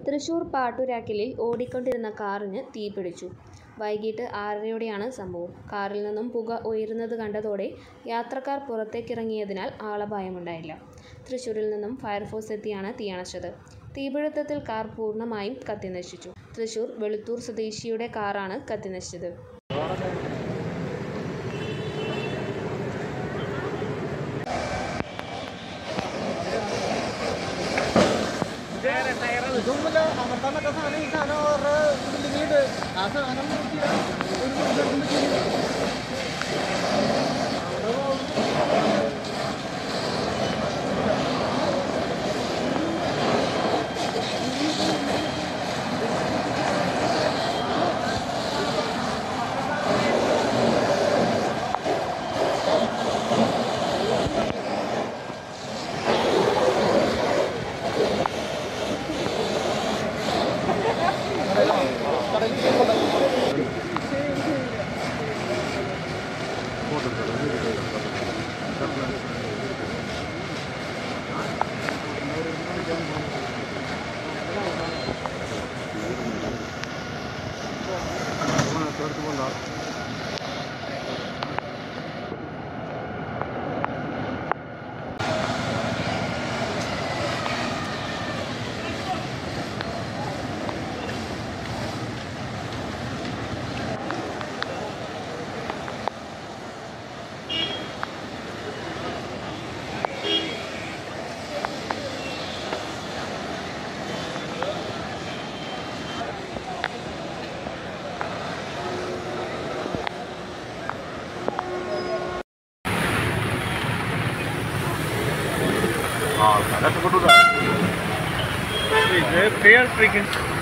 തൃശൂർ പാട്ടൂരാക്കലിൽ ഓടിക്കൊണ്ടിരുന്ന കാറിന് തീപിടിച്ചു വൈകിട്ട് ആറരയോടെയാണ് സംഭവം കാറിൽ നിന്നും പുക ഉയരുന്നത് കണ്ടതോടെ യാത്രക്കാർ പുറത്തേക്കിറങ്ങിയതിനാൽ ആളപായമുണ്ടായില്ല തൃശൂരിൽ നിന്നും ഫയർഫോഴ്സ് എത്തിയാണ് തീയണച്ചത് തീപിടുത്തത്തിൽ കാർ പൂർണ്ണമായും കത്തിനശിച്ചു തൃശൂർ വെളുത്തൂർ സ്വദേശിയുടെ കാറാണ് കത്തിനശിച്ചത് ഇതൊന്നുമില്ല അമർത്താൻ പറ്റാത്ത സാധനം ഈ സാധനം അവരുടെ ബിൽഡിങ്ങിലുണ്ട് ആ സാധനം നോക്കിയാൽ ഒരു ഇതെടുക്കുമ്പോഴത്തേക്ക് ഇത് ഫെയർ ഫ്രീക്വൻസി